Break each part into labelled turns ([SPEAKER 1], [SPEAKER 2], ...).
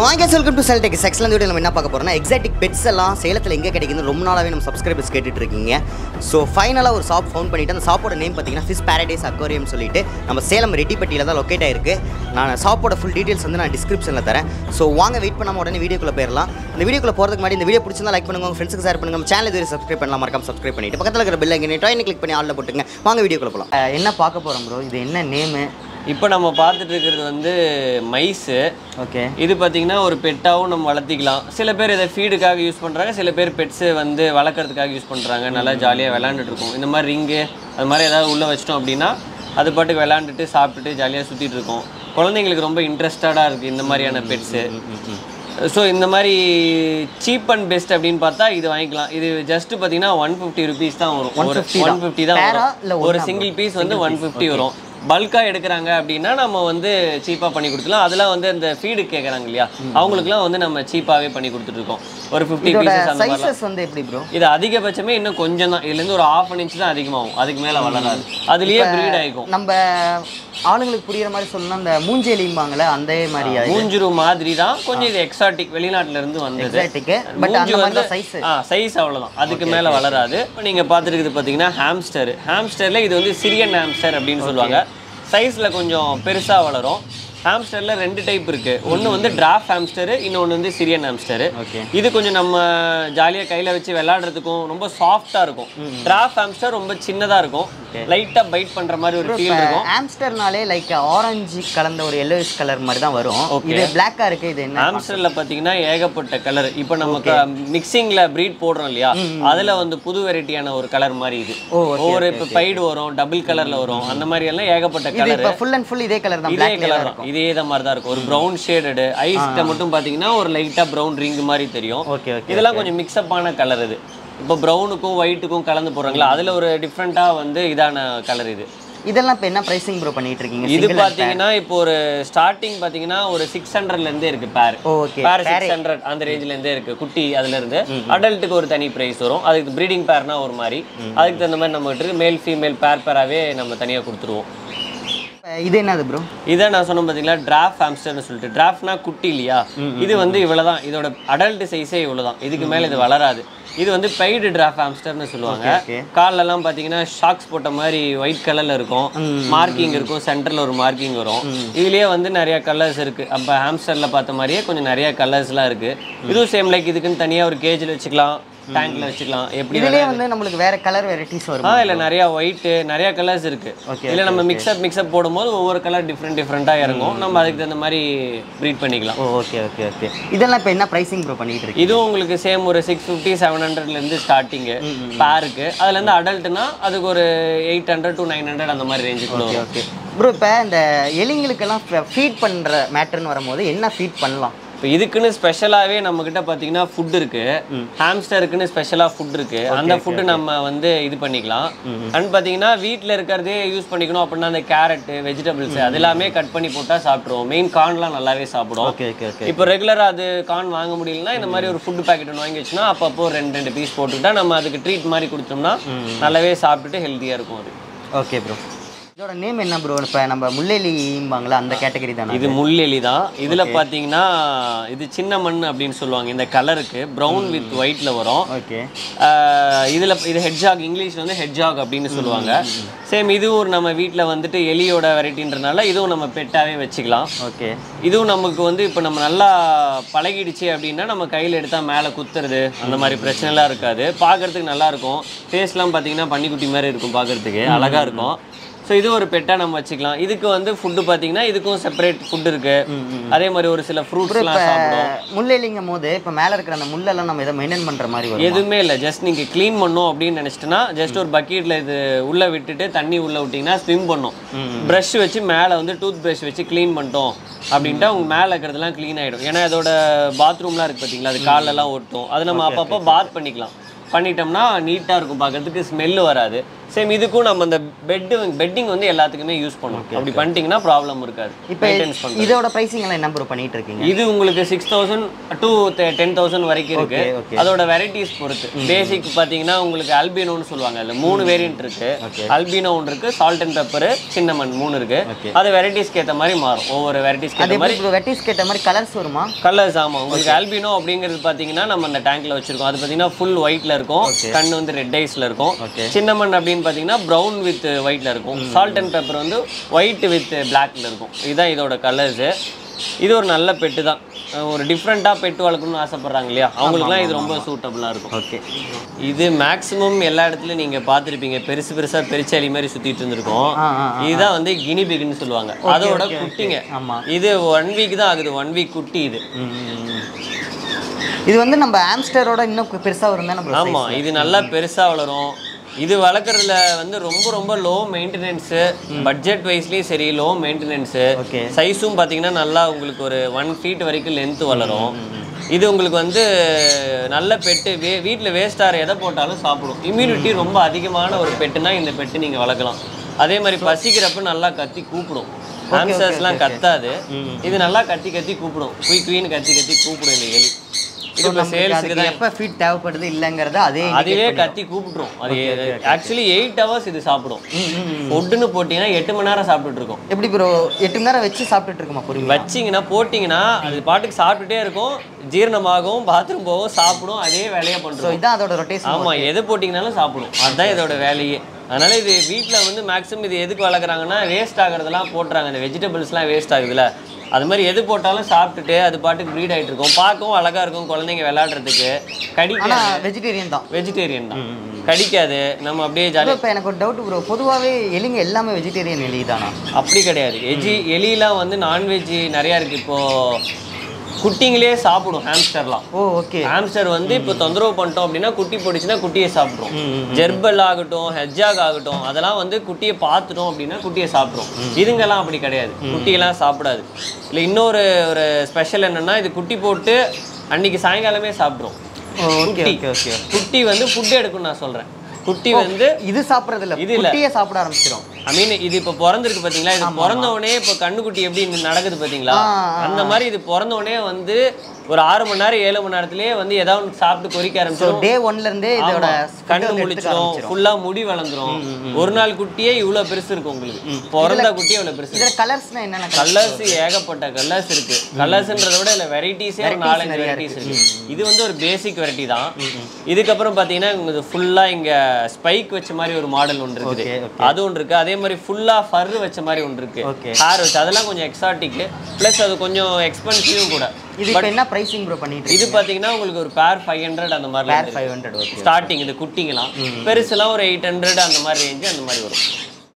[SPEAKER 1] வாங்க welcome to செல்டெக் செக்ஸ்ல வீடியோ நம்ம என்ன பார்க்க போறோம்னா எக்ஸாட்டிக் பெட்ஸ் எல்லாம் சேலத்தில் எங்கே கிடைக்குதுன்னு ரொம்ப நாளாவே நம்ம சப்ஸ்கிரைபர்ஸ் கேட்டுட்டு இருக்கீங்க ஸோ ஃபைனலாக ஒரு ஷாப் ஃபவுண்ட் பண்ணிட்டு அந்த ஷாப்போட நேம் பார்த்தீங்கன்னா ஃபிஷ் பாரடைஸ் அக்வாரியம் சொல்லிட்டு நம்ம சேலம் ரெட்டிப்பட்டியில் தான் லொக்கேட் ஆயிருக்கு நான் ஷாப்போட ஃபுல் டீட்டெயில்ஸ் வந்து நான் டிஸ்கிரிப்ஷனில் தரேன் ஸோ வாங்க வெயிட் பண்ணாம உடனே வீடியோக்குள்ள போயிடலாம் இந்த வீடியோக்குள்ள போகிறதுக்கு முன்னாடி இந்த வீடியோ பிடிச்சிருந்தா லைக் பண்ணுங்க உங்க ஃப்ரெண்ட்ஸுக்கு ஷேர் பண்ணுங்க நம்ம சேனல் இதுவரை சப்ஸ்கிரைப் பண்ணலாம் மறக்காம சப்ஸ்கிரைப் பண்ணிட்டு பக்கத்தில் இருக்கிற பெல் ஐக்கனை ட்ராயின் கிளிக் பண்ணி ஆல்ல போட்டுங்க வாங்க வீடியோக்குள்ள போகலாம் என்ன பார்க்க போகிறோம் ப்ரோ இது என்ன நேமு
[SPEAKER 2] இப்போ நம்ம பார்த்துட்டு இருக்கிறது வந்து மைஸு
[SPEAKER 1] ஓகே
[SPEAKER 2] இது பார்த்தீங்கன்னா ஒரு பெட்டாகவும் நம்ம வளர்த்திக்கலாம் சில பேர் இதை ஃபீடுக்காக யூஸ் பண்ணுறாங்க சில பேர் பெட்ஸு வந்து வளர்க்குறதுக்காக யூஸ் பண்ணுறாங்க நல்லா ஜாலியாக விளாண்டுட்டு இருக்கும் இந்த மாதிரி ரிங்கு அது மாதிரி ஏதாவது உள்ளே வச்சிட்டோம் அப்படின்னா அது பாட்டுக்கு விளாண்டுட்டு சாப்பிட்டுட்டு ஜாலியாக சுற்றிட்டு இருக்கும் குழந்தைங்களுக்கு ரொம்ப இன்ட்ரெஸ்டடாக இருக்குது இந்த மாதிரியான பெட்ஸு ஸோ இந்த மாதிரி சீப் அண்ட் பெஸ்ட் அப்படின்னு பார்த்தா இது வாங்கிக்கலாம் இது ஜஸ்ட் பார்த்தீங்கன்னா ஒன் ஃபிஃப்டி ருபீஸ் தான் வரும் ஒரு
[SPEAKER 1] 150
[SPEAKER 2] ஒன் ஃபிஃப்டி தான்
[SPEAKER 1] Pair ஆ இல்ல
[SPEAKER 2] வரும் ஒரு
[SPEAKER 1] ஒண்ணா
[SPEAKER 2] சிங்கிள் பீஸ் வந்து ஒன் ஃபிஃப்டி வரும் பல்காக எடுக்கிறாங்க அப்படின்னா நம்ம வந்து சீப்பாக பண்ணி கொடுத்துலாம் அதெல்லாம் வந்து இந்த ஃபீடு கேட்குறாங்க இல்லையா அவங்களுக்குலாம் வந்து நம்ம சீப்பாகவே பண்ணி கொடுத்துட்ருக்கோம் ஒரு ஃபிஃப்டி
[SPEAKER 1] இதோட
[SPEAKER 2] பீசஸ் அந்த மாதிரிலாம்
[SPEAKER 1] சைஸஸ் வந்து எப்படி ப்ரோ
[SPEAKER 2] இது அதிகபட்சமே இன்னும் கொஞ்சம் தான் இதுலேருந்து ஒரு ஆஃப் இன்ச் தான் அதிகமாகும் அதுக்கு மேலே வளராது அதுலேயே ப்ரீட் ஆகிக்கும்
[SPEAKER 1] நம்ம ஆளுங்களுக்கு புரியுற மாதிரி சொல்லணும்னா இந்த மூஞ்செலிம்பாங்கல்ல அந்த மாதிரி
[SPEAKER 2] மூஞ்சுரு மாதிரி தான் கொஞ்சம் இது எக்ஸாட்டிக் வெளிநாட்டுல இருந்து வந்தது
[SPEAKER 1] எக்ஸாக்ட்டுக்கு பட் அந்த
[SPEAKER 2] மூஞ்சி
[SPEAKER 1] மாதிரி
[SPEAKER 2] வந்து
[SPEAKER 1] தான் சைஸ்
[SPEAKER 2] ஆ சைஸ் அவ்வளோதான் அதுக்கு மேலே வளராது இப்போ நீங்கள் பார்த்துருக்குது பார்த்தீங்கன்னா ஹாம்ஸ்டர் ஹாம்ஸ்டரில் இது வந்து சிரியன் ஹாம்ஸ்டர் அப்படின்னு சொல்லுவாங்க சைஸில் கொஞ்சம் பெருசாக வளரும் ஹாம்ஸ்டரில் ரெண்டு டைப் இருக்குது ஒன்று வந்து டிராஃப் ஹாம்ஸ்டர் இன்னொன்று வந்து சிரியன் ஹாம்ஸ்டர்
[SPEAKER 1] ஓகே
[SPEAKER 2] இது கொஞ்சம் நம்ம ஜாலியாக கையில் வச்சு விளையாடுறதுக்கும் ரொம்ப சாஃப்டாக இருக்கும் டிராஃப் ஹாம்ஸ்டர் ரொம்ப சின்னதாக இருக்கும் லைட்டாக பைட் பண்ணுற மாதிரி ஒரு ஃபீல் இருக்கும்
[SPEAKER 1] ஆம்ஸ்டர்னாலே லைக் ஆரஞ்சு கலந்த ஒரு எல்லோயிஷ் கலர் மாதிரி தான் வரும் இது பிளாக்கா இருக்கு இது என்ன
[SPEAKER 2] ஆம்ஸ்டர்ல பாத்தீங்கன்னா ஏகப்பட்ட கலர் இப்போ நமக்கு மிக்சிங்ல ப்ரீட் போடுறோம் இல்லையா அதுல வந்து புது வெரைட்டியான ஒரு கலர் மாதிரி இது
[SPEAKER 1] ஓ, okay,
[SPEAKER 2] ஒவ்வொரு இப்போ பைடு வரும் டபுள் கலர்ல வரும் அந்த மாதிரி எல்லாம் ஏகப்பட்ட
[SPEAKER 1] இது
[SPEAKER 2] கலர்
[SPEAKER 1] இப்போ ஃபுல் அண்ட் ஃபுல் இதே கலர் தான்
[SPEAKER 2] இதே
[SPEAKER 1] பிளாக்
[SPEAKER 2] கலர் தான் இதே தான் மாதிரி தான் இருக்கும் ஒரு ப்ரௌன் ஷேடடு ஐஸ்ல மட்டும் பாத்தீங்கன்னா ஒரு லைட்டா ப்ரௌன் ரிங் மாதிரி தெரியும்
[SPEAKER 1] ஓகே ஓகே
[SPEAKER 2] இதெல்லாம் கொஞ்சம் மிக்ஸ்அப்பான கலர் இது இப்போ ப்ரௌனுக்கும் ஒயிட்டுக்கும் கலந்து போடுறாங்களா அதுல ஒரு டிஃப்ரெண்டா வந்து இதான கலர் இது
[SPEAKER 1] இதெல்லாம் இப்போ என்ன பிரைசிங் ப்ரோ பண்ணிட்டு இருக்கீங்க
[SPEAKER 2] இது
[SPEAKER 1] Single and
[SPEAKER 2] பாத்தீங்கன்னா இப்போ ஒரு ஸ்டார்டிங் பாத்தீங்கன்னா ஒரு சிக்ஸ் ஹண்ட்ரட்ல இருந்தே இருக்கு pair
[SPEAKER 1] pair. Okay
[SPEAKER 2] pair six hundred அந்த ரேஞ்சில இருந்தே இருக்கு குட்டி அதுல இருந்து அடல்ட்டுக்கு ஒரு தனி பிரைஸ் வரும் அதுக்கு ப்ரீடிங் பேர்னா ஒரு மாதிரி அதுக்கு தகுந்த மாதிரி நம்ம கிட்ட மேல் ஃபீமேல் பேர் பேராவே நம்ம தனியா கொடுத்துருவோம்
[SPEAKER 1] இது என்னது ப்ரோ
[SPEAKER 2] இதை நான் சொன்ன பார்த்தீங்களா டிராஃப்ட் ஹாம்ஸ்டர்னு சொல்லிட்டு டிராஃப்ட்னா குட்டி இல்லையா இது வந்து இவ்வளவுதான் இதோட அடல்ட் சைஸே இவ்வளவுதான் இதுக்கு மேல இது வளராது இது வந்து பெய்டு டிராஃப்ட் ஹாம்ஸ்டர்னு சொல்லுவாங்க
[SPEAKER 1] okay.
[SPEAKER 2] கால்லலாம் பார்த்தீங்கன்னா ஷாக்ஸ் போட்ட மாதிரி ஒயிட் கலர்ல இருக்கும் மார்க்கிங் இருக்கும் சென்டர்ல ஒரு மார்க்கிங் வரும் இதுலயே வந்து நிறைய கலர்ஸ் இருக்கு அப்போ ஹாம்ஸ்டர்ல பார்த்த மாதிரியே கொஞ்சம் நிறைய கலர்ஸ்லாம் இருக்கு இதுவும் சேம் லைக் இதுக்குன்னு தனியா ஒரு கேஜில் வச்சுக்கலாம் டேங்க்ல வச்சுக்கலாம் எப்படி
[SPEAKER 1] இதுலயே வந்து நம்மளுக்கு வேற கலர் வெரைட்டிஸ் வரும்
[SPEAKER 2] ஆ இல்ல நிறைய ஒயிட் நிறைய கலர்ஸ் இருக்கு
[SPEAKER 1] Okay,
[SPEAKER 2] இல்ல நம்ம மிக்ஸ்அப் மிக்ஸ்அப் போடும்போது ஒவ்வொரு கலர் டிஃப்ரெண்ட் டிஃப்ரெண்டா இறங்கும் நம்ம அதுக்கு தகுந்த மாதிரி ப்ரீட் பண்ணிக்கலாம்
[SPEAKER 1] ஓ ஓகே ஓகே ஓகே இதெல்லாம் இப்போ என்ன பிரைசிங் ப்ரோ பண்ணிட்டு இருக்கீங்க
[SPEAKER 2] இதுவும் உங்களுக்கு சேம் ஒரு சிக்ஸ் ஃபிஃப்டி செவன் ஹண்ட்ரட்ல இருந்து ஸ்டார்டிங்கு பேருக்கு அதுல இருந்து அடல்ட்னா அதுக்கு ஒரு eight hundred to nine hundred அந்த மாதிரி ரேஞ்சுக்குள்ள வரும்
[SPEAKER 1] ஓகே ப்ரோ இப்போ இந்த எலிங்களுக்கெல்லாம் ஃபீட் பண்ற மேட்டர்னு வரும்போது என்ன ஃபீட் பண்ணலாம்
[SPEAKER 2] இப்போ இதுக்குன்னு ஸ்பெஷலாகவே நம்மக்கிட்ட பார்த்தீங்கன்னா ஃபுட் இருக்கு ஹாம்ஸ்டருக்குன்னு ஸ்பெஷலாக ஃபுட் இருக்கு அந்த ஃபுட்டு நம்ம வந்து இது பண்ணிக்கலாம் அண்ட் பார்த்தீங்கன்னா வீட்டில் இருக்கிறதே யூஸ் பண்ணிக்கணும் அப்படின்னா அந்த கேரட்டு வெஜிடபிள்ஸ் அது எல்லாமே கட் பண்ணி போட்டால் சாப்பிட்ருவோம் மெயின் கார்ன்லாம் நல்லாவே சாப்பிடும்
[SPEAKER 1] ஓகே ஓகே ஓகே
[SPEAKER 2] இப்போ ரெகுலராக அது கார்ன் வாங்க முடியலன்னா இந்த மாதிரி ஒரு ஃபுட் பேக்கெட் ஒன்று வாங்கி வச்சுன்னா அப்பப்போ ரெண்டு ரெண்டு பீஸ் போட்டுக்கிட்டா நம்ம அதுக்கு ட்ரீட் மாதிரி கொடுத்தோம்னா நல்லாவே சாப்பிட்டுட்டு ஹெல்த்தியாக இருக்கும் அது
[SPEAKER 1] ஓகே ப்ரோ இதோட நேம் என்ன ப்ரோ இப்போ நம்ம முள்ளெலிம்பாங்களா அந்த கேட்டகரி தானே
[SPEAKER 2] இது முள்ளெலி தான் இதுல பாத்தீங்கன்னா இது சின்ன மண் அப்படின்னு சொல்லுவாங்க இந்த கலருக்கு ப்ரௌன் வித் ஒயிட்ல வரும்
[SPEAKER 1] ஓகே
[SPEAKER 2] ஆஹ் இதுல இது ஹெட்ஜாக் இங்கிலீஷ்ல வந்து ஹெட்ஜாக் அப்படின்னு சொல்லுவாங்க சேம் இதுவும் ஒரு நம்ம வீட்ல வந்துட்டு எலியோட வெரைட்டின்றனால இதுவும் நம்ம பெட்டாவே வச்சுக்கலாம்
[SPEAKER 1] ஓகே
[SPEAKER 2] இதுவும் நமக்கு வந்து இப்போ நம்ம நல்லா பழகிடுச்சு அப்படின்னா நம்ம கையில் எடுத்தால் மேலே குத்துறது அந்த மாதிரி பிரச்சனைலாம் இருக்காது பார்க்கறதுக்கு நல்லா இருக்கும் ஃபேஸ்லாம் பார்த்தீங்கன்னா பன்னிக்குட்டி மாதிரி இருக்கும் பார்க்கறதுக்கு அழகா இருக்கும் ஸோ இது ஒரு பெட்டாக நம்ம வச்சுக்கலாம் இதுக்கு வந்து ஃபுட்டு பார்த்தீங்கன்னா இதுக்கும் செப்பரேட் ஃபுட் இருக்கு அதே மாதிரி ஒரு சில ஃப்ரூட்ஸ்லாம் சாப்பிடும்
[SPEAKER 1] முள்ளெலிங்கும் போது இப்போ மேலே இருக்கிற அந்த முள்ளெல்லாம் நம்ம இதை மெயின்டைன் பண்ணுற மாதிரி வரும்
[SPEAKER 2] எதுவுமே இல்லை ஜஸ்ட் நீங்கள் க்ளீன் பண்ணோம் அப்படின்னு நினச்சிட்டோன்னா ஜஸ்ட் ஒரு பக்கெட்டில் இது உள்ளே விட்டுட்டு தண்ணி உள்ளே விட்டிங்கன்னா ஸ்விம் பண்ணும் ப்ரஷ் வச்சு மேலே வந்து டூத் ப்ரஷ் வச்சு க்ளீன் பண்ணிட்டோம் அப்படின்ட்டு அவங்க மேலே இருக்கிறதெல்லாம் க்ளீன் ஆகிடும் ஏன்னா அதோட பாத்ரூம்லாம் இருக்குது பார்த்தீங்களா அது காலெல்லாம் ஒட்டும் அது நம்ம அப்பப்போ பாத் பண்ணிக்கலாம் பண்ணிட்டோம்னா நீட்டாக இருக்கும் பார்க்கறதுக்கு ஸ்மெல்லு வராது சேம் இதுக்கும் நம்ம அந்த பெட்டு பெட்டிங் வந்து எல்லாத்துக்குமே யூஸ் பண்ணுவோம் அப்படி பண்ணிட்டீங்கன்னா ப்ராப்ளம் இருக்காது
[SPEAKER 1] இப்போ
[SPEAKER 2] மெயின்டைன்ஸ் பண்ணுறது
[SPEAKER 1] இதோட ப்ரைஸிங் எல்லாம் என்ன ப்ரோ பண்ணிட்டு இருக்கீங்க
[SPEAKER 2] இது உங்களுக்கு six thousand to ten thousand வரைக்கும் இருக்கு
[SPEAKER 1] Okay, okay.
[SPEAKER 2] அதோட வெரைட்டிஸ் பொறுத்து பேசிக் பார்த்தீங்கன்னா உங்களுக்கு அல்பினோன்னு சொல்லுவாங்க அதில் மூணு வேரியன்ட் இருக்கு
[SPEAKER 1] Okay.
[SPEAKER 2] அல்பினோ ஒன்று இருக்கு சால்ட் அண்ட் பெப்பர் சின்னமன் மூணு இருக்கு
[SPEAKER 1] Okay.
[SPEAKER 2] அது வெரைட்டிஸ்க்கு ஏற்ற மாதிரி மாறும் ஒவ்வொரு வெரைட்டிஸ்க்கு
[SPEAKER 1] அது
[SPEAKER 2] ஏற்ற மாதிரி
[SPEAKER 1] எப்படி ப்ரோ வெட்டிஸ் கேட்ட மாதிரி கலர்ஸ் வருமா
[SPEAKER 2] கலர்ஸ் ஆமாம் உங்களுக்கு ஆல்பினோ அப்படிங்கிறது பார்த்தீங்கன்னா நம்ம அந்த டேங்க்ல வச்சிருக்கோம் அது பார்த்தீங்கன்னா ஃபுல் ஒயிட்ல இருக்கும் கண் வந்து ரெட் ஐஸ்ல இருக்கும்
[SPEAKER 1] Okay.
[SPEAKER 2] சின்னமன் அப்படின்னு பார்த்தீங்கன்னா ப்ரௌன் வித் ஒயிட்ல இருக்கும் சால்ட் அண்ட் பெப்பர் வந்து ஒயிட் வித் பிளாக்ல இருக்கும் இதுதான் இதோட கலர்ஸு இது ஒரு நல்ல பெட்டு தான் அஹ் ஒரு டிஃப்ரெண்ட்டாக பெட்டு வளர்க்கணும்னு ஆசைப்படுறாங்க இல்லையா அவங்களுக்குலாம் இது ரொம்ப சூட்டபுளாக இருக்கும்
[SPEAKER 1] ஓகே
[SPEAKER 2] இது மேக்ஸிமம் எல்லா இடத்துலையும் நீங்கள் பார்த்துருப்பீங்க பெருசு பெருசாக பெருச்சாளி மாதிரி சுற்றிட்டு இருந்திருக்கும்
[SPEAKER 1] ஆ ஆ
[SPEAKER 2] இதுதான் வந்து கினிபிக்னு சொல்லுவாங்க அதோட
[SPEAKER 1] okay,
[SPEAKER 2] குட்டிங்க
[SPEAKER 1] ஆமா.
[SPEAKER 2] இது ஒன் வீக் தான் ஆகுது ஒன் வீக் குட்டி இது
[SPEAKER 1] இது வந்து நம்ம ஆம்ஸ்டரோட இன்னும் பெருசா வரும் தானே ப்ரோ
[SPEAKER 2] ஆமா இது நல்லா பெருசா வளரும் இது வளர்க்குறதுல வந்து ரொம்ப ரொம்ப லோ மெயின்டெனன்ஸு பட்ஜெட் வைஸ்லேயும் சரி லோ மெயின்டெனன்ஸு
[SPEAKER 1] Okay.
[SPEAKER 2] சைஸும் பார்த்தீங்கன்னா நல்லா உங்களுக்கு ஒரு ஒன் ஃபீட் வரைக்கும் லென்த் வளரும் இது உங்களுக்கு வந்து நல்ல பெட்டு வே வீட்டில் வேஸ்ட் ஆகிற எதை போட்டாலும் சாப்பிடும் இம்யூனிட்டி ரொம்ப அதிகமான ஒரு பெட்டுனா இந்த பெட்டு நீங்கள் வளர்க்கலாம் அதே மாதிரி பசிக்கிறப்ப நல்லா கத்தி கூப்பிடும் ஹாம்ஸ்டர்ஸ்லாம் கத்தாது இது நல்லா கத்தி கத்தி கூப்பிடும் குய் குயின்னு கத்தி கத்தி கூப்பிடும் இந்த எலி இது இப்போ சேல்ஸுக்கு தான்
[SPEAKER 1] எப்போ ஃபீட் தேவைப்படுது இல்லைங்கிறத அதே
[SPEAKER 2] அதுவே கத்தி கூப்பிட்டுரும் அது ஆக்சுவலி எயிட் ஹவர்ஸ் இது சாப்பிடும் ஃபுட்டுன்னு போட்டிங்கன்னா எட்டு மணி நேரம் சாப்பிட்டுட்டு இருக்கும்
[SPEAKER 1] எப்படி ப்ரோ எட்டு மணி நேரம் வச்சு சாப்பிட்டுட்டு இருக்குமா பொறுமையா
[SPEAKER 2] வச்சிங்கன்னா போட்டிங்கன்னா அது பாட்டுக்கு சாப்பிட்டுட்டே இருக்கும் ஜீரணமாகும் பாத்ரூம் போகும் சாப்பிடும் அதே வேலையை
[SPEAKER 1] ஸோ
[SPEAKER 2] பண்ணுறோம்
[SPEAKER 1] இதான் அதோட ரொட்டேஷன்
[SPEAKER 2] ஆமா எது போட்டிங்கனாலும் சாப்பிடும் அதுதான் இதோட வேலையே அதனால இது வீட்டில் வந்து மேக்ஸிமம் இது எதுக்கு வளர்க்குறாங்கன்னா வேஸ்ட் ஆகுறதெல்லாம் போட்டுறாங்க இந்த வெஜிடபிள்ஸ்லாம் வேஸ்ட் ஆகுதுல்ல அது மாதிரி எது போட்டாலும் சாப்பிட்டுட்டு அது பாட்டுக்கு ப்ரீட் ஆயிட்டு இருக்கும் பார்க்கவும் அழகா இருக்கும் குழந்தைங்க விளையாடுறதுக்கு கடிக்க
[SPEAKER 1] ஆனால் வெஜிடேரியன் தான்
[SPEAKER 2] வெஜிடேரியன் தான் கடிக்காது நம்ம அப்படியே ஜாலியாக
[SPEAKER 1] இப்போ எனக்கு ஒரு டவுட் ப்ரோ பொதுவாகவே எலிங்க எல்லாமே வெஜிடேரியன் எலி தானா
[SPEAKER 2] அப்படி கிடையாது எஜி எலிலாம் வந்து நான்வெஜ் நிறையா இருக்குது இப்போது குட்டிங்களே சாப்பிடும் ஹாம்ஸ்டர்லாம்
[SPEAKER 1] ஓ ஓகே
[SPEAKER 2] ஹாம்ஸ்டர் வந்து இப்போ தொந்தரவு பண்ணிட்டோம் அப்படின்னா குட்டி போட்டுச்சுன்னா குட்டியை சாப்பிட்ரும் ஜெர்பல் ஆகட்டும் ஹெஜ்ஜாக் ஆகட்டும் அதெல்லாம் வந்து குட்டியை பார்த்துட்டோம் அப்படின்னா குட்டியை சாப்பிட்ரும் இதுங்கெல்லாம் அப்படி கிடையாது குட்டியெல்லாம் சாப்பிடாது இல்லை இன்னொரு ஒரு ஸ்பெஷல் என்னன்னா இது குட்டி போட்டு அன்னைக்கு சாயங்காலமே சாப்பிட்ரும்
[SPEAKER 1] ஓகே
[SPEAKER 2] குட்டி.
[SPEAKER 1] ஓகே ஓகே
[SPEAKER 2] குட்டி வந்து ஃபுட் எடுக்கும்னு நான் சொல்கிறேன் குட்டி வந்து
[SPEAKER 1] இது சாப்பிட்றது இல்லை
[SPEAKER 2] இது இல்ல.
[SPEAKER 1] குட்டியே சாப்பிட ஆரம்பிச்சிடும்
[SPEAKER 2] ஐ மீன் இது இப்போ பிறந்திருக்கு பாத்தீங்களா இது பிறந்த உடனே இப்போ கண்ணுக்குட்டி எப்படி இங்க நடக்குது பாத்தீங்களா
[SPEAKER 1] ஆ, ஆ,
[SPEAKER 2] அந்த மாதிரி இது பிறந்த உடனே வந்து ஒரு ஆறு மணி நேரம் ஏழு மணி நேரத்திலேயே வந்து ஏதாவது ஒண்ணு சாப்பிட்டு கொறிக்க
[SPEAKER 1] ஸோ
[SPEAKER 2] ஆரம்பிச்சிடும்
[SPEAKER 1] டே ஒன்லேருந்தே இதோட
[SPEAKER 2] ஆமா.
[SPEAKER 1] food
[SPEAKER 2] கண்ணு
[SPEAKER 1] வந்து எடுத்துக்க
[SPEAKER 2] முழிச்சிடும்
[SPEAKER 1] ஆரம்பிச்சிடும்.
[SPEAKER 2] ஃபுல்லா முடி வளர்ந்துரும் ஒரு நாள் குட்டியே இவ்வளவு பெருசு இருக்கும் உங்களுக்கு பிறந்த குட்டியே இவ்வளவு பெருசு
[SPEAKER 1] இதில் கலர்ஸ்னா என்னென்ன கலர்
[SPEAKER 2] கலர்ஸ் ஏகப்பட்ட கலர்ஸ் இருக்கு கலர்ஸ்ன்றத விட இல்ல வெரைட்டிஸே ஒரு நாலஞ்சு
[SPEAKER 1] நிறைய
[SPEAKER 2] வெரைட்டிஸ் இருக்கு இது வந்து ஒரு பேசிக் வெரைட்டி தான் இதுக்கப்புறம் பாத்தீங்கன்னா இது ஃபுல்லா இங்க ஸ்பைக் வச்ச மாதிரி ஒரு மாடல் ஒன்று இருக்குது
[SPEAKER 1] Okay, okay.
[SPEAKER 2] அது ஒன்று இருக்கு அதே மாதிரி ஃபுல்லா ஃபர் வச்ச மாதிரி ஒன்று இருக்கு
[SPEAKER 1] Okay.
[SPEAKER 2] ஹேர் வச்சு அதெல்லாம் கொஞ்சம் எக்ஸாட்டிக் ப்ளஸ் அது கொஞ்சம் எக்ஸ்பென்சிவும் கூட
[SPEAKER 1] இது இப்போ என்ன ப்ரைஸிங் ப்ரோ பண்ணிட்டு
[SPEAKER 2] இது பாத்தீங்கன்னா உங்களுக்கு ஒரு பேர் ஃபைவ் ஹண்ட்ரட் அந்த மாதிரி
[SPEAKER 1] பேர் ஃபைவ் ஹண்ட்ரட் ஓகே
[SPEAKER 2] ஸ்டார்டிங் இது குட்டிங்கலாம் பெருசுலாம் ஒரு எயிட் ஹண்ட்ரட் அந்த மாதிரி ரேஞ்சு அந்த மாதிரி வரும்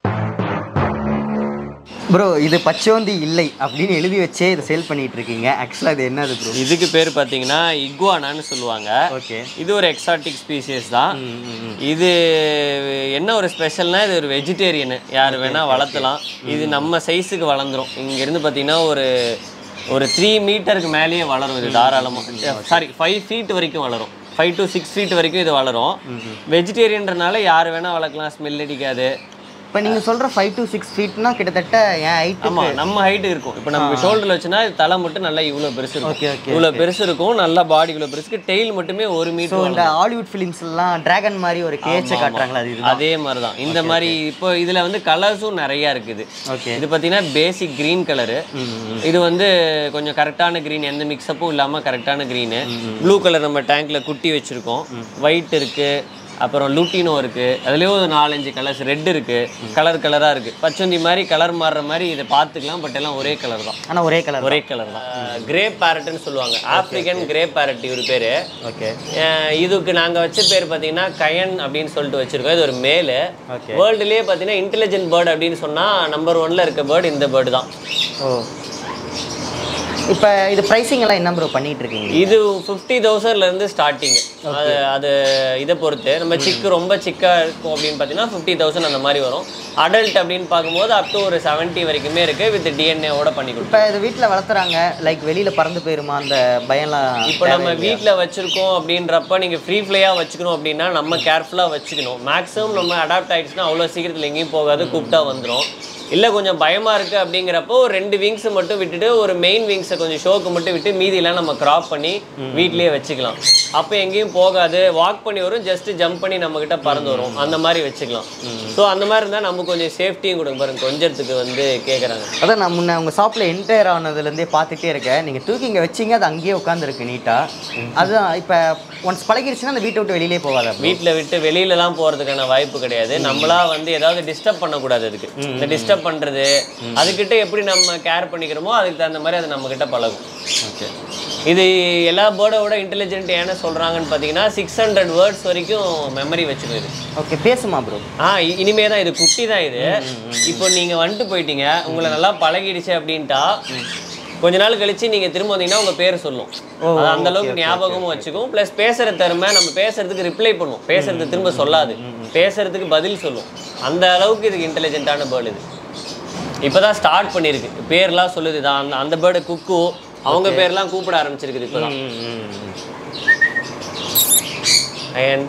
[SPEAKER 1] ப்ரோ இது பச்சோந்தி இல்லை அப்படின்னு எழுதி வச்சே இதை சேல் பண்ணிட்டு இருக்கீங்க ஆக்சுவலாக இது என்னது ப்ரோ
[SPEAKER 2] இதுக்கு பேர் பார்த்தீங்கன்னா இக்வானான்னு சொல்லுவாங்க
[SPEAKER 1] ஓகே
[SPEAKER 2] இது ஒரு எக்ஸாட்டிக் ஸ்பீசிஸ் தான் இது என்ன ஒரு ஸ்பெஷல்னா இது ஒரு வெஜிடேரியனு யார் வேணால் வளர்த்தலாம் இது நம்ம சைஸுக்கு வளர்ந்துரும் இங்கேருந்து பார்த்தீங்கன்னா ஒரு ஒரு த்ரீ மீட்டருக்கு மேலேயே வளரும் இது தாராளமாக சாரி ஃபைவ் ஃபீட் வரைக்கும் வளரும் ஃபைவ் டு சிக்ஸ் ஃபீட் வரைக்கும் இது வளரும் வெஜிடேரியன்றனால யார் வேணால் வளர்க்கலாம் ஸ்மெல் அடிக்காது
[SPEAKER 1] இப்போ நீங்கள் சொல்கிற ஃபைவ் டு சிக்ஸ் ஃபீட்னா கிட்டத்தட்ட என் ஹைட்டு
[SPEAKER 2] ஆமா நம்ம ஹைட் இருக்கும் இப்போ நம்ம ஷோல்டரில் வச்சுன்னா இது தலை மட்டும் நல்லா இவ்வளோ பெருசு இருக்கும்
[SPEAKER 1] ஓகே ஓகே
[SPEAKER 2] இவ்வளோ பெருசு இருக்கும் நல்லா பாடி இவ்வளோ பெருசுக்கு டெய்ல் மட்டுமே ஒரு
[SPEAKER 1] ஸோ
[SPEAKER 2] மீட்டர்
[SPEAKER 1] இந்த ஹாலிவுட் ஃபிலிம்ஸ்லாம் டிராகன் மாதிரி ஒரு கேச்சை காட்டுறாங்களா அது இது
[SPEAKER 2] அதே மாதிரி தான் இந்த மாதிரி இப்போ இதுல வந்து கலர்ஸும் நிறைய இருக்குது
[SPEAKER 1] ஓகே
[SPEAKER 2] இது பார்த்தீங்கன்னா பேசிக் green கலரு இது வந்து கொஞ்சம் கரெக்டான green எந்த மிக்சப்பும் இல்லாமல் கரெக்டான க்ரீனு ப்ளூ கலர் நம்ம டேங்க்ல குட்டி வச்சிருக்கோம் ஒயிட் இருக்கு அப்புறம் லூட்டினோ இருக்கு அதுலேயும் ஒரு நாலஞ்சு கலர்ஸ் ரெட் இருக்கு கலர் கலராக இருக்கு பச்சந்தி மாதிரி கலர் மாறுற மாதிரி இதை பார்த்துக்கலாம் பட் எல்லாம் ஒரே கலர் தான்
[SPEAKER 1] ஆனால் ஒரே கலர்
[SPEAKER 2] ஒரே கலர் தான் கிரே பேரட்னு சொல்லுவாங்க ஆப்பிரிக்கன் கிரே பேரட் இவர் பேரு
[SPEAKER 1] ஓகே
[SPEAKER 2] அஹ் இதுக்கு நாங்கள் வச்ச பேர் பார்த்தீங்கன்னா கயன் அப்படின்னு சொல்லிட்டு வச்சிருக்கோம் இது ஒரு மேலு
[SPEAKER 1] Okay.
[SPEAKER 2] வேர்ல்டுலேயே பார்த்தீங்கன்னா இன்டெலிஜென்ட் பேர்டு அப்படின்னு சொன்னால் நம்பர் ஒன்ல இருக்க பேர்டு இந்த பேர்டு தான்
[SPEAKER 1] ஓ இப்போ இது ப்ரைஸிங் எல்லாம் என்ன ப்ரோ பண்ணிட்டு இருக்கீங்க
[SPEAKER 2] இது ஃபிஃப்டி தௌசண்ட்லேருந்து ஸ்டார்டிங் அது அது இதை பொறுத்து நம்ம சிக்கு ரொம்ப சிக்காக இருக்கும் அப்படின்னு பார்த்தீங்கன்னா ஃபிஃப்டி தௌசண்ட் அந்த மாதிரி வரும் அடல்ட் அப்படின்னு பார்க்கும்போது அப் டு ஒரு செவன்ட்டி வரைக்குமே இருக்குது வித் டிஎன்ஏவோட பண்ணி கொடுப்போம்
[SPEAKER 1] இப்போ இது வீட்டில் வளர்த்துறாங்க லைக் வெளியில் பறந்து போயிருமா அந்த பயம்லாம்
[SPEAKER 2] இப்போ நம்ம வீட்டில் வச்சுருக்கோம் அப்படின்றப்ப நீங்கள் ஃப்ரீ ஃப்ளையாக வச்சுக்கணும் அப்படின்னா நம்ம கேர்ஃபுல்லாக வச்சுக்கணும் மேக்ஸிமம் நம்ம அடாப்ட் ஆகிடுச்சுன்னா அவ்வளோ சீக்கிரத்தில் எங்கேயும் போகாது கூப்பிட்டா வந்துடும் இல்லை கொஞ்சம் பயமாக இருக்குது அப்படிங்கிறப்போ ஒரு ரெண்டு விங்ஸ் மட்டும் விட்டுட்டு ஒரு மெயின் விங்ஸை கொஞ்சம் ஷோக்கு மட்டும் விட்டு மீதியெல்லாம் நம்ம கிராப் பண்ணி வீட்லேயே வச்சுக்கலாம் அப்போ எங்கேயும் போகாது வாக் பண்ணி வரும் ஜஸ்ட் ஜம்ப் பண்ணி நம்மக்கிட்ட பறந்து வரும் அந்த மாதிரி வச்சுக்கலாம் ஸோ அந்த மாதிரி இருந்தால் நம்ம கொஞ்சம் சேஃப்டியும் கொடுங்க பாருங்க கொஞ்சத்துக்கு வந்து கேட்குறாங்க
[SPEAKER 1] அதான் நான் முன்ன உங்கள் ஷாப்பில் என்டர் ஆனதுலேருந்தே பார்த்துட்டே இருக்கேன் நீங்கள் தூக்கி இங்கே வச்சிங்க அது அங்கேயே உட்காந்துருக்கு நீட்டாக அதுதான் இப்போ ஒன்ஸ் பழகிருச்சுன்னா அந்த வீட்டை விட்டு வெளியிலே போகாத
[SPEAKER 2] வீட்டில் விட்டு வெளியிலலாம் போகிறதுக்கான வாய்ப்பு கிடையாது நம்மளா வந்து ஏதாவது டிஸ்டர்ப் பண்ணக்கூடாது அதுக்கு இந்த டிஸ்டர்ப் பண்ணுறது அதுக்கிட்ட எப்படி நம்ம கேர் பண்ணிக்கிறோமோ அதுக்கு தகுந்த மாதிரி அது நம்மக்கிட்ட பழகும்
[SPEAKER 1] ஓகே
[SPEAKER 2] இது எல்லா பேர்டோட இன்டெலிஜென்ட் ஏன்னு சொல்கிறாங்கன்னு பார்த்தீங்கன்னா சிக்ஸ் ஹண்ட்ரட் வேர்ட்ஸ் வரைக்கும் மெமரி வச்சுக்கும் இது
[SPEAKER 1] ஓகே பேசுமா ப்ரோ
[SPEAKER 2] ஆ இ- இனிமே தான் இது குட்டி தான் இது இப்போ நீங்கள் வந்துட்டு போயிட்டீங்க உங்களை நல்லா பழகிடுச்சு அப்படின்ட்டா கொஞ்ச நாள் கழிச்சு நீங்கள் திரும்ப வந்தீங்கன்னா உங்கள் பேர் சொல்லும் அது அந்த அளவுக்கு ஞாபகமும் வச்சுக்கும் ப்ளஸ் பேசுகிற திறமை நம்ம பேசுறதுக்கு ரிப்ளை பண்ணும் பேசுறது திரும்ப சொல்லாது பேசுறதுக்கு பதில் சொல்லும் அந்த அளவுக்கு இதுக்கு இன்டெலிஜென்ட்டான பேர்டு இது இப்போ தான் ஸ்டார்ட் பண்ணியிருக்கு பேர்லாம் சொல்லுது தான் அந்த அந்த பேர்டு குக்கு அவங்க பேர்லாம் கூப்பிட ஆரம்பிச்சிருக்குது இப்போ தான் அண்ட்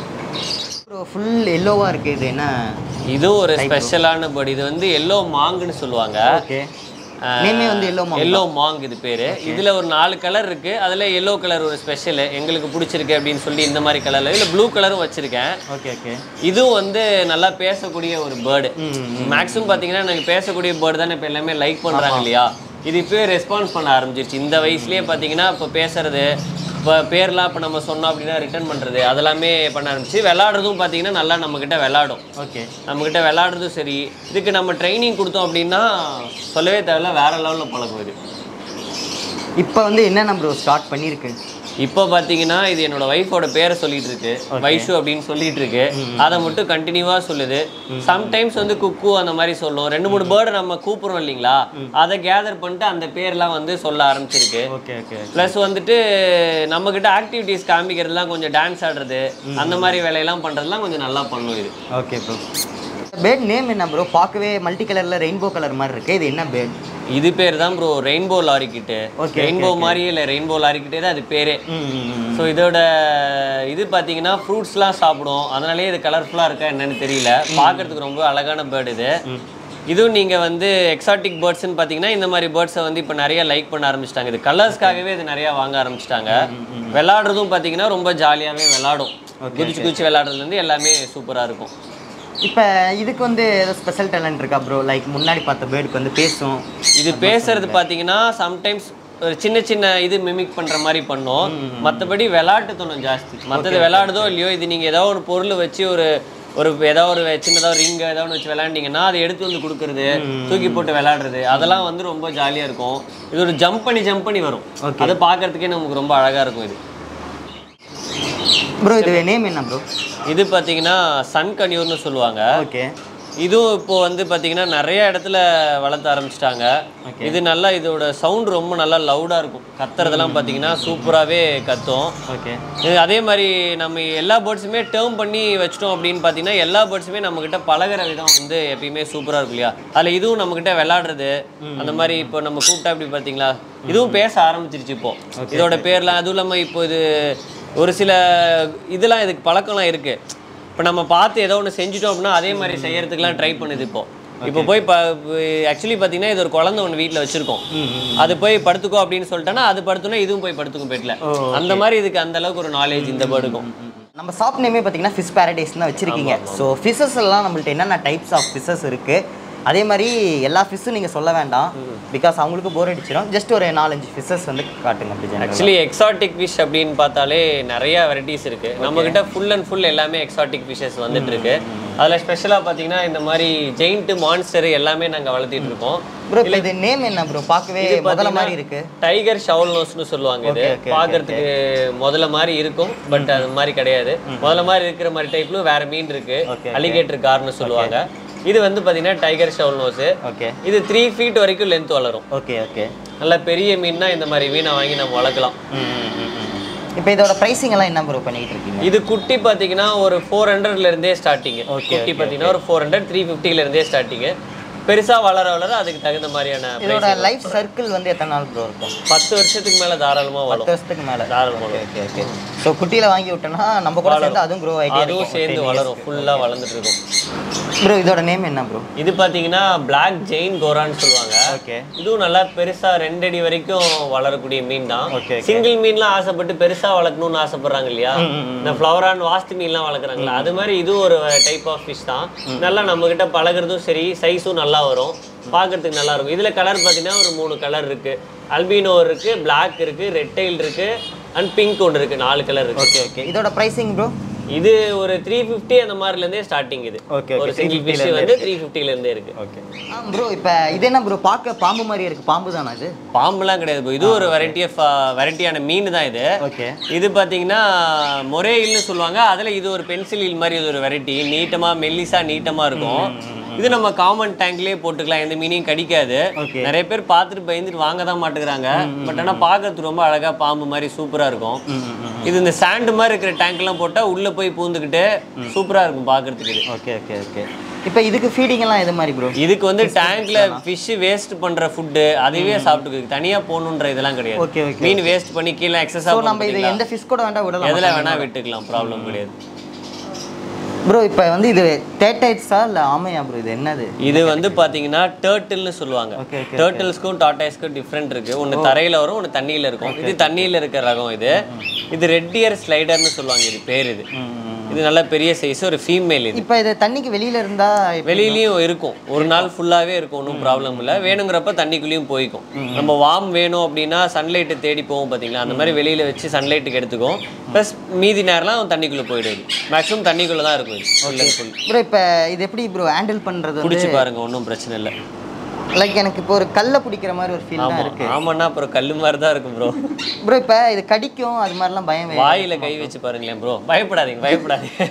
[SPEAKER 1] ப்ரோ ஃபுல் எல்லோவாக இருக்குது இது என்ன
[SPEAKER 2] இது ஒரு ஸ்பெஷலான பேர்டு இது வந்து எல்லோ மாங்குன்னு சொல்லுவாங்க
[SPEAKER 1] ஓகே நேமே வந்து எல்லோ
[SPEAKER 2] எல்லோ மாங் இது பேரு இதுல ஒரு நாலு கலர் இருக்கு அதுல எல்லோ கலர் ஒரு ஸ்பெஷல் எங்களுக்கு பிடிச்சிருக்கு அப்படின்னு சொல்லி இந்த மாதிரி கலர்ல இதுல ப்ளூ கலரும் வச்சிருக்கேன்
[SPEAKER 1] ஓகே ஓகே
[SPEAKER 2] இதுவும் வந்து நல்லா பேசக்கூடிய ஒரு பேர்டு மேக்ஸிமம் பார்த்தீங்கன்னா எனக்கு பேசக்கூடிய பேர்டு தானே இப்போ எல்லாமே லைக் பண்ணுறாங்க இல்லையா இது இப்போ ரெஸ்பான்ஸ் பண்ண ஆரம்பிச்சிருச்சு இந்த வயசுலயே பார்த்தீங்கன்னா இப்போ பேசுறது இப்போ பேர்லாம் இப்போ நம்ம சொன்னோம் அப்படின்னா ரிட்டர்ன் பண்ணுறது அதெல்லாமே பண்ண ஆரம்பிச்சு விளாடுறதும் பார்த்தீங்கன்னா நல்லா நம்மக்கிட்ட விளாடும்
[SPEAKER 1] ஓகே
[SPEAKER 2] நம்மக்கிட்ட விளாடுறதும் சரி இதுக்கு நம்ம ட்ரைனிங் கொடுத்தோம் அப்படின்னா சொல்லவே தேவையில்ல வேற லெவலில் பழகும் இது
[SPEAKER 1] இப்போ வந்து என்னென்ன ப்ரோ ஸ்டார்ட் பண்ணியிருக்கு
[SPEAKER 2] இப்போ பார்த்தீங்கன்னா இது என்னோட ஒய்ஃபோட பேரை சொல்லிட்டு இருக்கு வைஷு அப்படின்னு சொல்லிட்டு இருக்கு அதை மட்டும் கண்டினியூவா சொல்லுது சம்டைம்ஸ் வந்து குக்கு அந்த மாதிரி சொல்லும் ரெண்டு மூணு பேர்டை நம்ம கூப்பிடுறோம் இல்லைங்களா அதை கேதர் பண்ணிட்டு அந்த பேர்லாம் வந்து சொல்ல ஆரம்பிச்சிருக்கு
[SPEAKER 1] ஓகே ஓகே
[SPEAKER 2] ப்ளஸ் வந்துட்டு நம்மக்கிட்ட ஆக்டிவிட்டீஸ் காமிக்கிறதுலாம் கொஞ்சம் டான்ஸ் ஆடுறது அந்த மாதிரி வேலையெல்லாம் பண்ணுறதுலாம் கொஞ்சம் நல்லா பண்ணும் இது
[SPEAKER 1] ஓகே ப்ரோ பேர்ட் நேம் என்ன ப்ரோ பார்க்கவே மல்டி கலரில் ரெயின்போ கலர் மாதிரி இருக்கு இது என்ன பேர்ட்
[SPEAKER 2] இது பேர் தான் bro rainbow lorikeet
[SPEAKER 1] Okay,
[SPEAKER 2] rainbow மாதிரியே இல்லை ரெயின்போ லாரிக்கிட்டே தான் அது பேரே ஸோ இதோட இது பார்த்தீங்கன்னா ஃப்ரூட்ஸ்லாம் சாப்பிடும் அதனாலேயே இது கலர்ஃபுல்லாக இருக்கா என்னன்னு தெரியல பார்க்கறதுக்கு ரொம்ப அழகான பேர்டு இது இதுவும் நீங்கள் வந்து எக்ஸாட்டிக் பேர்ட்ஸ்னு பார்த்தீங்கன்னா இந்த மாதிரி பேர்ட்ஸை வந்து இப்போ நிறைய லைக் பண்ண ஆரம்பிச்சிட்டாங்க இது கலர்ஸ்க்காகவே இது நிறையா வாங்க ஆரம்பிச்சிட்டாங்க விளாடுறதும் பார்த்தீங்கன்னா ரொம்ப ஜாலியாகவே விளாடும் குதிச்சு குதிச்சு விளாடுறதுலேருந்து எல்லாமே சூப்பராக இருக்கும்
[SPEAKER 1] இப்போ இதுக்கு வந்து ஏதோ ஸ்பெஷல் டேலண்ட் இருக்கா ப்ரோ லைக் முன்னாடி பார்த்த பேர்டுக்கு வந்து பேசும்
[SPEAKER 2] இது பேசுறது பார்த்தீங்கன்னா சம்டைம்ஸ் ஒரு சின்ன சின்ன இது மிமிக் பண்ற மாதிரி பண்ணும் மற்றபடி விளையாட்டுத்தனம் ஜாஸ்தி மற்றது விளையாடுதோ இல்லையோ இது நீங்க ஏதாவது ஒரு பொருள் வச்சு ஒரு ஒரு ஏதாவது ஒரு சின்னதாக ஒரு ரிங் ஏதாவது ஒன்று வச்சு விளையாண்டிங்கன்னா அதை எடுத்து வந்து கொடுக்கறது தூக்கி போட்டு விளையாடுறது அதெல்லாம் வந்து ரொம்ப ஜாலியாக இருக்கும் இது ஒரு ஜம்ப் பண்ணி ஜம்ப் பண்ணி வரும் அது பார்க்கறதுக்கே நமக்கு ரொம்ப அழகாக இருக்கும் இது
[SPEAKER 1] ப்ரோ இது நேம் என்ன ப்ரோ
[SPEAKER 2] இது பார்த்தீங்கன்னா சன் கன்யூர்னு சொல்லுவாங்க
[SPEAKER 1] ஓகே
[SPEAKER 2] இதுவும் இப்போ வந்து பார்த்தீங்கன்னா நிறைய இடத்துல வளர்த்த ஆரம்பிச்சிட்டாங்க இது நல்லா இதோட சவுண்ட் ரொம்ப நல்லா லவுடாக இருக்கும் கத்துறதெல்லாம் பார்த்தீங்கன்னா சூப்பராகவே கத்தும்
[SPEAKER 1] ஓகே
[SPEAKER 2] இது அதே மாதிரி நம்ம எல்லா பேர்ட்ஸுமே டேர்ம் பண்ணி வச்சிட்டோம் அப்படின்னு பார்த்தீங்கன்னா எல்லா பேர்ட்ஸுமே நம்மக்கிட்ட பழகுற விதம் வந்து எப்பயுமே சூப்பராக இருக்கும் இல்லையா அதில் இதுவும் நம்மக்கிட்ட விளாடுறது அந்த மாதிரி இப்போ நம்ம கூப்பிட்டா இப்படி பார்த்தீங்களா இதுவும் பேச ஆரம்பிச்சிருச்சு இப்போ இதோட பேர்லாம் அதுவும் இல்லாமல் இப்போ இது ஒரு சில இதெல்லாம் இதுக்கு பழக்கம்லாம் இருக்குது இப்போ நம்ம பார்த்து ஏதோ ஒன்று செஞ்சுட்டோம் அப்படின்னா அதே மாதிரி செய்யறதுக்குலாம் ட்ரை பண்ணுது இப்போ இப்போ போய் ப ஆக்சுவலி பார்த்தீங்கன்னா இது ஒரு குழந்தை ஒன்று வீட்டில் வச்சிருக்கோம் அது போய் படுத்துக்கோ அப்படின்னு சொல்லிட்டோன்னா அது படுத்துனா இதுவும் போய் படுத்துக்கும் பெட்டில் அந்த மாதிரி இதுக்கு அந்த அளவுக்கு ஒரு நாலேஜ் இந்த பேர்டுக்கும்
[SPEAKER 1] நம்ம ஷாப் நேமே பார்த்தீங்கன்னா ஃபிஷ் பேரடைஸ் தான் வச்சிருக்கீங்க ஸோ ஃபிஷஸ் எல்லாம் நம்மள்ட்ட என்னென்ன டைப்ஸ் ஆஃப் ஃபிஷஸ் இருக்குது அதே மாதிரி எல்லா ஃபிஷ்ஷும் நீங்கள் சொல்ல வேண்டாம் பிகாஸ் அவங்களுக்கு போர் அடிச்சிடும் ஜஸ்ட் ஒரு நாலஞ்சு ஃபிஷஸ் வந்து காட்டுங்க அப்படி general ஆ.
[SPEAKER 2] ஆக்சுவலி எக்ஸாட்டிக் ஃபிஷ் அப்படின்னு பார்த்தாலே நிறைய வெரைட்டிஸ் இருக்கு நம்ம கிட்ட ஃபுல் அண்ட் ஃபுல் எல்லாமே எக்ஸாட்டிக் ஃபிஷஸ் வந்துட்டு இருக்கு அதில் ஸ்பெஷலாக பார்த்தீங்கன்னா இந்த மாதிரி ஜெயிண்ட் மான்ஸ்டர் எல்லாமே நாங்கள் வளர்த்திட்டு இருக்கோம்
[SPEAKER 1] ப்ரோ இப்போ இது நேம் என்ன ப்ரோ பார்க்கவே முதல்ல மாதிரி இருக்கு
[SPEAKER 2] டைகர் ஷவுல் நோஸ்னு சொல்லுவாங்க இது
[SPEAKER 1] Okay, okay,
[SPEAKER 2] பார்க்கறதுக்கு முதல்ல மாதிரி இருக்கும் பட் அது மாதிரி கிடையாது முதல்ல மாதிரி இருக்கிற மாதிரி டைப்ல வேற மீன் இருக்கு
[SPEAKER 1] Okay,
[SPEAKER 2] அலிகேட்டர் கார்னு சொல்லுவாங்க இது வந்து பார்த்தீங்கன்னா டைகர் ஷவுல் நோஸு
[SPEAKER 1] ஓகே
[SPEAKER 2] இது த்ரீ ஃபீட் வரைக்கும் லென்த் வளரும்
[SPEAKER 1] ஓகே ஓகே
[SPEAKER 2] நல்ல பெரிய மீன்னா இந்த மாதிரி மீனை வாங்கி நம்ம வளர்க்கலாம்
[SPEAKER 1] இப்போ இதோட ப்ரைஸிங் எல்லாம் என்ன ப்ரோ பண்ணிட்டு இருக்கீங்க
[SPEAKER 2] இது குட்டி பார்த்தீங்கன்னா ஒரு ஃபோர் ஹண்ட்ரட்ல இருந்தே ஸ்டார்டிங்
[SPEAKER 1] Okay,
[SPEAKER 2] குட்டி பார்த்தீங்கன்னா ஒரு ஃபோர் ஹண்ட்ரட் த்ரீ ஃபிஃப்டில இருந்தே ஸ்டார்டிங் பெருசா வளர வளர அதுக்கு தகுந்த மாதிரியான
[SPEAKER 1] இதோட லைஃப் சர்க்கிள் வந்து எத்தனை நாள் ப்ரோ இருக்கும்
[SPEAKER 2] பத்து வருஷத்துக்கு மேல தாராளமா
[SPEAKER 1] பத்து
[SPEAKER 2] வளரும்
[SPEAKER 1] வருஷத்துக்கு மேலே
[SPEAKER 2] தாராளமா
[SPEAKER 1] ஓகே ஓகே ஓகே ஸோ குட்டியில் வாங்கி விட்டோம்னா நம்ம கூட சேர்ந்து அதுவும் க்ரோ ஆகிட்டே
[SPEAKER 2] அதுவும் சேர்ந்து வளரும் ஃபுல்லா வளர்ந்துட்டு இருக்கும்
[SPEAKER 1] ப்ரோ இதோட நேம் என்ன ப்ரோ
[SPEAKER 2] இது பாத்தீங்கன்னா பிளாக் ஜெயின் கோரான்னு சொல்லுவாங்க
[SPEAKER 1] ஓகே
[SPEAKER 2] இதுவும் நல்லா பெருசா ரெண்டு அடி வரைக்கும் வளரக்கூடிய மீன் தான்
[SPEAKER 1] Okay,
[SPEAKER 2] சிங்கிள் மீன்லாம் ஆசைப்பட்டு பெருசா வளர்க்கணும்னு ஆசைப்படுறாங்க இல்லையா இந்த ஃப்ளவரான் வாஸ்து மீன்லாம் வளர்க்குறாங்களா அது மாதிரி இது ஒரு டைப் ஆஃப் ஃபிஷ் தான் நல்லா நம்ம கிட்ட பழகுறதும் சரி சைஸும் நல்லா வரும் பார்க்கறதுக்கு நல்லா இருக்கும் இதுல கலர் பார்த்தீங்கன்னா ஒரு மூணு கலர் இருக்கு அல்பினோ இருக்கு Black இருக்கு ரெட் டெயில் இருக்கு அண்ட் பிங்க் ஒன்று இருக்கு நாலு கலர் இருக்கு
[SPEAKER 1] ஓகே ஓகே இதோட ப்ரைஸிங் ப்ரோ
[SPEAKER 2] இது ஒரு த்ரீ ஃபிஃப்டி அந்த மாதிரில இருந்தே ஸ்டார்டிங் இது
[SPEAKER 1] Okay, okay.
[SPEAKER 2] ஒரு சிங்கிள்
[SPEAKER 1] 350
[SPEAKER 2] ஃபிஷ்
[SPEAKER 1] ல
[SPEAKER 2] வந்து த்ரீ ஃபிஃப்டில இருந்தே இருக்கு
[SPEAKER 1] ஓகே ஆ ப்ரோ இப்போ இது என்ன ப்ரோ பார்க்க பாம்பு மாதிரி இருக்கு பாம்பு தானா இது
[SPEAKER 2] பாம்புலாம் கிடையாது bro. இது ஒரு வெரைட்டி ஆஃப் வெரைட்டியான மீன் தான் இது
[SPEAKER 1] ஓகே
[SPEAKER 2] இது பார்த்தீங்கன்னா மொரேயில்னு சொல்லுவாங்க அதில் இது ஒரு பென்சில் இல் மாதிரி இது ஒரு வெரைட்டி நீட்டமாக மெல்லிசா நீட்டமாக இருக்கும் இது நம்ம காமன் டேங்க்லேயே போட்டுக்கலாம் எந்த மீனையும் கடிக்காது
[SPEAKER 1] Okay.
[SPEAKER 2] நிறைய பேர் பார்த்துட்டு பயந்துட்டு வாங்க தான் மாட்டேங்கிறாங்க பட் ஆனால் பார்க்கறதுக்கு ரொம்ப அழகாக பாம்பு மாதிரி சூப்பராக இருக்கும் இது இந்த சாண்டு மாதிரி இருக்கிற டேங்க்லாம் போட்டால் உள்ளே போய் பூந்துக்கிட்டு சூப்பராக இருக்கும் பார்க்கறதுக்கு இது
[SPEAKER 1] ஓகே ஓகே ஓகே இப்போ இதுக்கு ஃபீடிங் எல்லாம் எது மாதிரி ப்ரோ
[SPEAKER 2] இதுக்கு வந்து டேங்க்ல ஃபிஷ் வேஸ்ட் பண்ற ஃபுட்டு அதுவே சாப்பிட்டுக்கு தனியா போகணுன்ற இதெல்லாம்
[SPEAKER 1] Okay,
[SPEAKER 2] கிடையாது
[SPEAKER 1] okay.
[SPEAKER 2] மீன் வேஸ்ட் பண்ணி கீழே
[SPEAKER 1] ஸோ
[SPEAKER 2] எக்ஸஸா
[SPEAKER 1] நம்ம இது எந்த ஃபிஷ் கூட வேண்டாம் விடலாம்
[SPEAKER 2] எதுல வேணா விட்டுக்கலாம் ப்ராப்ளம் கிடையாது
[SPEAKER 1] ப்ரோ இப்போ வந்து இது டேட்டைட்ஸா இல்லை ஆமையா ப்ரோ இது என்னது
[SPEAKER 2] இது வந்து பாத்தீங்கன்னா டேர்ட்டில்னு சொல்லுவாங்க
[SPEAKER 1] Okay, okay,
[SPEAKER 2] டேர்ட்டில்ஸ்க்கும் டாட்டாய்ஸ்க்கும் டிஃப்ரெண்ட் இருக்கு ஒன்னு தரையில வரும் ஒன்னு தண்ணியில இருக்கும் இது தண்ணியில இருக்க ரகம் இது இது ரெட் இயர் ஸ்லைடர்னு சொல்லுவாங்க இது பேர் இது இது நல்ல பெரிய சைஸ் ஒரு ஃபீமேல் இது
[SPEAKER 1] இப்போ இது தண்ணிக்கு வெளியில இருந்தா எப்படி?
[SPEAKER 2] வெளியிலயும் இருக்கும் ஒரு நாள் ஃபுல்லாவே இருக்கும் ஒன்றும் ப்ராப்ளம் இல்லை வேணுங்கிறப்ப தண்ணிக்குள்ளேயும் போய்க்கும் நம்ம வார்ம் வேணும் அப்படின்னா சன்லைட்டை தேடி போவோம் பார்த்தீங்களா அந்த மாதிரி வெளியில வச்சு சன்லைட்டுக்கு எடுத்துக்கும் ப்ளஸ் மீதி நேரம்லாம் தண்ணிக்குள்ளே போயிடுது மேக்ஸிமம் தண்ணிக்குள்ளே தான் இருக்கும் இது full and full.
[SPEAKER 1] ப்ரோ இப்போ இது எப்படி ப்ரோ ஹேண்டில் பண்றது வந்து
[SPEAKER 2] குடிச்சு பாருங்க ஒன்றும் பிரச்சனை இல்லை
[SPEAKER 1] லைக் எனக்கு இப்போ ஒரு கல்லை பிடிக்கிற மாதிரி ஒரு ஃபீல் தான்
[SPEAKER 2] ஆமா
[SPEAKER 1] இருக்கு
[SPEAKER 2] ஆமாண்ணா அப்புறம் கல்லு மாதிரி தான் இருக்கும் ப்ரோ
[SPEAKER 1] ப்ரோ இப்போ இது கடிக்கும் அது மாதிரிலாம் பயம் வே-
[SPEAKER 2] வாயில கை வச்சு பாருங்களேன் ப்ரோ பயப்படாதீங்க பயப்படாதீங்க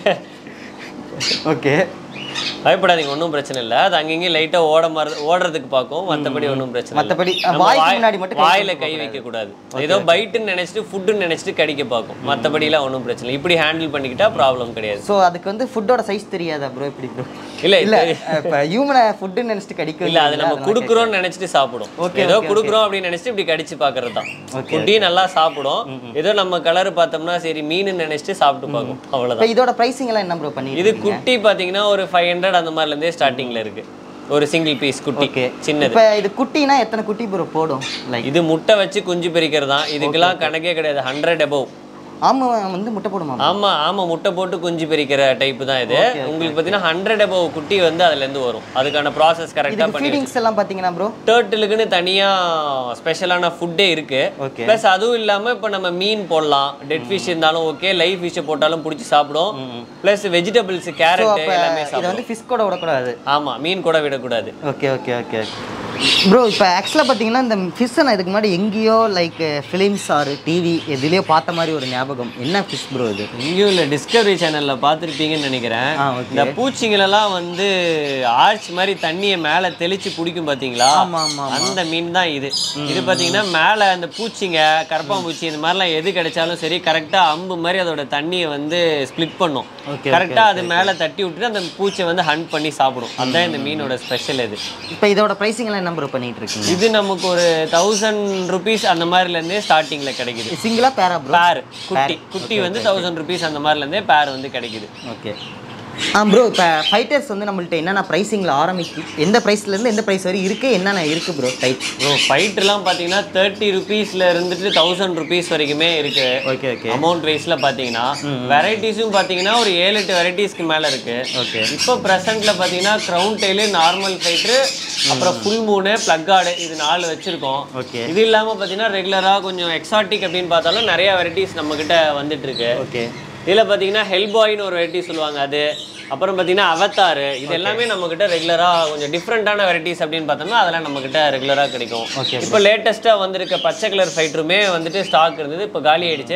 [SPEAKER 1] ஓகே
[SPEAKER 2] பயப்படாதீங்க ஒன்றும் பிரச்சனை இல்லை அது அங்கங்கேயும் லைட்டாக ஓட மாதிரி ஓடுறதுக்கு பார்க்கும் மற்றபடி ஒன்றும் பிரச்சனை இல்லை
[SPEAKER 1] மத்தபடி,
[SPEAKER 2] நம்ம
[SPEAKER 1] வாய்க்கு
[SPEAKER 2] வாய்-
[SPEAKER 1] முன்னாடி மட்டும் கை
[SPEAKER 2] வாயில கை வைக்க கூடாது ஏதோ பைட்டுன்னு நினைச்சிட்டு ஃபுட்டுன்னு நினைச்சிட்டு கடிக்க பார்க்கும் மற்றபடிலாம் ஒன்றும் பிரச்சனை இல்லை இப்படி ஹேண்டில் பண்ணிக்கிட்டா ப்ராப்ளம் கிடையாது
[SPEAKER 1] ஸோ அதுக்கு வந்து ஃபுட்டோட சைஸ் தெரியாதா ப்ரோ எப்படி ப்ரோ
[SPEAKER 2] இல்ல
[SPEAKER 1] இல்ல இப்போ ஹியூமனை ஃபுட்டுன்னு நினைச்சிட்டு கடிக்கும்
[SPEAKER 2] இல்ல அது நம்ம குடுக்குறோம்னு நினைச்சிட்டு சாப்பிடும்
[SPEAKER 1] Okay,
[SPEAKER 2] ஏதோ
[SPEAKER 1] okay,
[SPEAKER 2] குடுக்குறோம் அப்படின்னு நினைச்சிட்டு இப்படி கடிச்சு பாக்குறது தான்
[SPEAKER 1] Okay.
[SPEAKER 2] குட்டி நல்லா சாப்பிடும் ஏதோ நம்ம கலர் பார்த்தோம்னா சரி மீன் நினைச்சிட்டு சாப்பிட்டு பார்க்கும் அவ்வளவுதான்
[SPEAKER 1] இப்போ இதோட ப்ரைஸிங் எல்லாம் என்ன ப்ரோ பண்ணி
[SPEAKER 2] இது குட்டி பாத்தீங்கன்னா ஒரு ஃபைவ் ஹண்ட்ரட் அந்த மாதிரில இருந்தே ஸ்டார்டிங்ல இருக்கு ஒரு சிங்கிள் பீஸ் குட்டி
[SPEAKER 1] ஓகே
[SPEAKER 2] சின்னது
[SPEAKER 1] இப்போ இது குட்டினா எத்தனை குட்டி ப்ரோ போடும் லைக்
[SPEAKER 2] இது முட்டை வச்சு குஞ்சு பொரிக்கிறது தான் இதுக்கெல்லாம் கணக்கே கிடையாது ஹண்ட்ரட் above
[SPEAKER 1] ஆமா வந்து முட்டை போடுமா
[SPEAKER 2] ஆமா ஆமா முட்டை போட்டு குஞ்சு பொரிக்கிற டைப் தான் இது உங்களுக்கு பார்த்தீங்கன்னா ஹண்ட்ரட் above குட்டி வந்து அதுல இருந்து வரும் அதுக்கான ப்ராசஸ் கரெக்டாக
[SPEAKER 1] இதுக்கு
[SPEAKER 2] பண்ணி
[SPEAKER 1] ஃபீடிங்ஸ் எல்லாம் பார்த்தீங்கன்னா ப்ரோ
[SPEAKER 2] டேர்ட்டிலுக்குன்னு தனியா ஸ்பெஷலான ஃபுட்டே இருக்கு
[SPEAKER 1] ஓகே
[SPEAKER 2] ப்ளஸ் அதுவும் இல்லாம இப்போ நம்ம மீன் போடலாம் டெட் ஃபிஷ் இருந்தாலும் ஓகே லைவ் ஃபிஷ்ஷை போட்டாலும் பிடிச்சி சாப்பிடும் ப்ளஸ் வெஜிடபிள்ஸ் கேரட்
[SPEAKER 1] அப்போ
[SPEAKER 2] எல்லாமே
[SPEAKER 1] இதை
[SPEAKER 2] சாப்பிடும்
[SPEAKER 1] வந்து ஃபிஷ் கூட விடக்கூடாது
[SPEAKER 2] ஆமா மீன் கூட விடக்கூடாது
[SPEAKER 1] ஓகே ஓகே ஓகே ப்ரோ இப்போ ஆக்சுவலாக பார்த்தீங்கன்னா இந்த ஃபிஷ்ஷை நான் இதுக்கு முன்னாடி எங்கேயோ லைக் ஃபிலிம்ஸ் ஆர் டிவி எதுலேயோ பார்த்த மாதிரி ஒரு ஞாபகம் என்ன ஃபிஷ் ப்ரோ இது
[SPEAKER 2] இங்கேயும் இல்லை டிஸ்கவரி சேனல்ல பார்த்துருப்பீங்கன்னு நினைக்கிறேன்
[SPEAKER 1] ஆ ஓகே
[SPEAKER 2] இந்த பூச்சிங்களெல்லாம் வந்து ஆர்ச் மாதிரி தண்ணியை மேலே தெளிச்சு பிடிக்கும் பார்த்தீங்களா
[SPEAKER 1] ஆமா ஆமா
[SPEAKER 2] அந்த மீன் தான் இது இது பார்த்தீங்கன்னா மேலே அந்த பூச்சிங்க கரப்பாம்பூச்சி இந்த மாதிரிலாம் எது கிடைச்சாலும் சரி கரெக்டாக அம்பு மாதிரி அதோட தண்ணியை வந்து ஸ்ப்ளிட் பண்ணும்
[SPEAKER 1] Okay,
[SPEAKER 2] கரெக்டாக அது மேலே தட்டி விட்டுட்டு அந்த பூச்சை வந்து ஹண்ட் பண்ணி சாப்பிடும் அதுதான் இந்த மீனோட ஸ்பெஷல் இது
[SPEAKER 1] இப்போ இதோட ப்ரைஸிங் எல்லாம் என்ன ப்ரோ பண்ணிட்டு இருக்கீங்க
[SPEAKER 2] இது நமக்கு ஒரு தௌசண்ட் ருபீஸ் அந்த மாதிரிலேருந்தே ஸ்டார்டிங்கில் கிடைக்குது
[SPEAKER 1] சிங்கிளா பேரா ப்ரோ
[SPEAKER 2] பேர் குட்டி குட்டி வந்து தௌசண்ட் ருபீஸ் அந்த மாதிரிலேருந்தே பேர் வந்து கிடைக்குது
[SPEAKER 1] ஓகே ஆ ப்ரோ இப்போ ஃபைட்டர்ஸ் வந்து நம்மள்ட்ட என்னென்ன ப்ரைஸிங்கில் ஆரம்பிக்கு எந்த ப்ரைஸ்லேருந்து எந்த ப்ரைஸ் வரை இருக்குது என்னென்ன இருக்குது ப்ரோ டைப்
[SPEAKER 2] ப்ரோ ஃபைட்லாம் பார்த்தீங்கன்னா தேர்ட்டி ருபீஸில் இருந்துட்டு தௌசண்ட் ருபீஸ் வரைக்குமே இருக்கு
[SPEAKER 1] ஓகே ஓகே
[SPEAKER 2] அமௌண்ட் வைஸில் பார்த்தீங்கன்னா வெரைட்டிஸும் பார்த்தீங்கன்னா ஒரு ஏழு எட்டு வெரைட்டிஸ்க்கு மேலே இருக்கு
[SPEAKER 1] ஓகே
[SPEAKER 2] இப்போ ப்ரெசென்ட்டில் பார்த்தீங்கன்னா க்ரௌன் டெய்லு நார்மல் ஃபைட்ரு அப்புறம் ஃபுல் மூணு ப்ளக் ஆடு இது நாலு வச்சுருக்கோம்
[SPEAKER 1] ஓகே
[SPEAKER 2] இது இல்லாமல் பார்த்தீங்கன்னா ரெகுலராக கொஞ்சம் எக்ஸாட்டிக் அப்படின்னு பார்த்தாலும் நிறைய வெரைட்டிஸ் நம்மக்கிட்ட வந்துட்டு இருக்கு
[SPEAKER 1] ஓகே
[SPEAKER 2] இதில் பார்த்தீங்கன்னா ஹெல்பாய்னு ஒரு வெரைட்டி சொல்லுவாங்க அது அப்புறம் பார்த்தீங்கன்னா அவத்தாரு இது எல்லாமே நம்மக்கிட்ட ரெகுலராக கொஞ்சம் டிஃப்ரெண்ட்டான வெரைட்டிஸ் அப்படின்னு பார்த்தோம்னா அதெல்லாம் நம்மக்கிட்ட ரெகுலராக கிடைக்கும்
[SPEAKER 1] Okay,
[SPEAKER 2] இப்போ லேட்டஸ்ட்டாக வந்திருக்க பச்சை கலர் ஃபைட்டருமே வந்துட்டு ஸ்டாக் இருந்தது இப்போ காலி ஆயிடுச்சு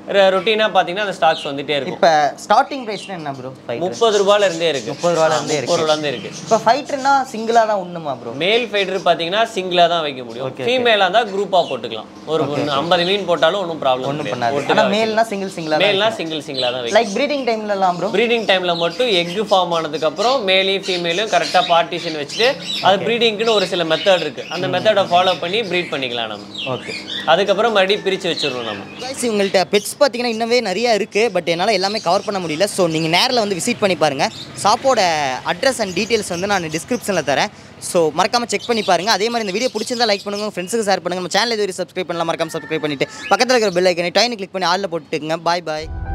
[SPEAKER 2] ரொட்டீனாக பார்த்தீங்கன்னா அந்த ஸ்டாக்ஸ் வந்துட்டே இருக்கும்
[SPEAKER 3] இப்போ ஸ்டார்டிங் ப்ரைஸ்னா என்ன ப்ரோ ஃபைட்டர்
[SPEAKER 2] முப்பது ரூபாயில இருந்தே இருக்கு
[SPEAKER 3] முப்பது ரூபால இருந்தே இருக்கு
[SPEAKER 2] முப்பது ரூபாலேருந்தே இருக்கு
[SPEAKER 3] இப்போ ஃபைட்டர்னா சிங்கிளாக தான் உண்ணுமா ப்ரோ
[SPEAKER 2] மேல் ஃபைட்டர் பார்த்தீங்கன்னா சிங்கிளாக தான் வைக்க முடியும் ஃபீமேலாக இருந்தால் குரூப்பாக போட்டுக்கலாம் ஒரு ஐம்பது மீன் போட்டாலும் ஒன்றும் ப்ராப்ளம்
[SPEAKER 3] ஒன்றும் பண்ணாது ஆனால் மேல்னா சிங்கிள் சிங்கிளாக
[SPEAKER 2] மேல்னா சிங்கிள் சிங்கிளாக தான் வைக்கும்
[SPEAKER 3] லைக் ப்ரீடிங் டைம்லலாம் ப்ரோ
[SPEAKER 2] ப்ரீடிங் டைமில் மட்டும் எக்கு ஃபார்ம் ஆனதுக்கப்புறம் மேலையும் ஃபீமேலையும் கரெக்டாக பார்ட்டிஷன் வச்சுட்டு அது ப்ரீடிங்க்குன்னு ஒரு சில மெத்தட் இருக்குது அந்த மெத்தடை ஃபாலோ பண்ணி ப்ரீட் பண்ணிக்கலாம் நம்ம
[SPEAKER 3] ஓகே
[SPEAKER 2] அதுக்கப்புறம் மறுபடியும் பிரித்து வச்சிடணும் நம்ம
[SPEAKER 1] guys இவங்கள்ட்ட பெட்ஸ் பார்த்தீங்கன்னா இன்னவே நிறைய இருக்குது பட் என்னால் எல்லாமே கவர் பண்ண முடியல ஸோ நீங்கள் நேரில் வந்து விசிட் பண்ணி பாருங்கள் ஷாப்போட அட்ரஸ் அண்ட் டீட்டெயில்ஸ் வந்து நான் டிஸ்கிரிப்ஷனில் தரேன் ஸோ மறக்காமல் செக் பண்ணி பாருங்கள் அதே மாதிரி இந்த வீடியோ பிடிச்சிருந்தா லைக் பண்ணுங்கள் ஃப்ரெண்ட்ஸுக்கு ஷேர் பண்ணுங்கள் நம்ம சேனல் இது சப்ஸ்கிரைப் பண்ணலாம் மறக்காம சப்ஸ்கிரைப் பண்ணிவிட்டு பக்கத்தில் இருக்கிற பெல் ஐக்கனை டைனு கிளிக் பண்ணி ஆளில் போட்டுக்குங்க பாய் பாய்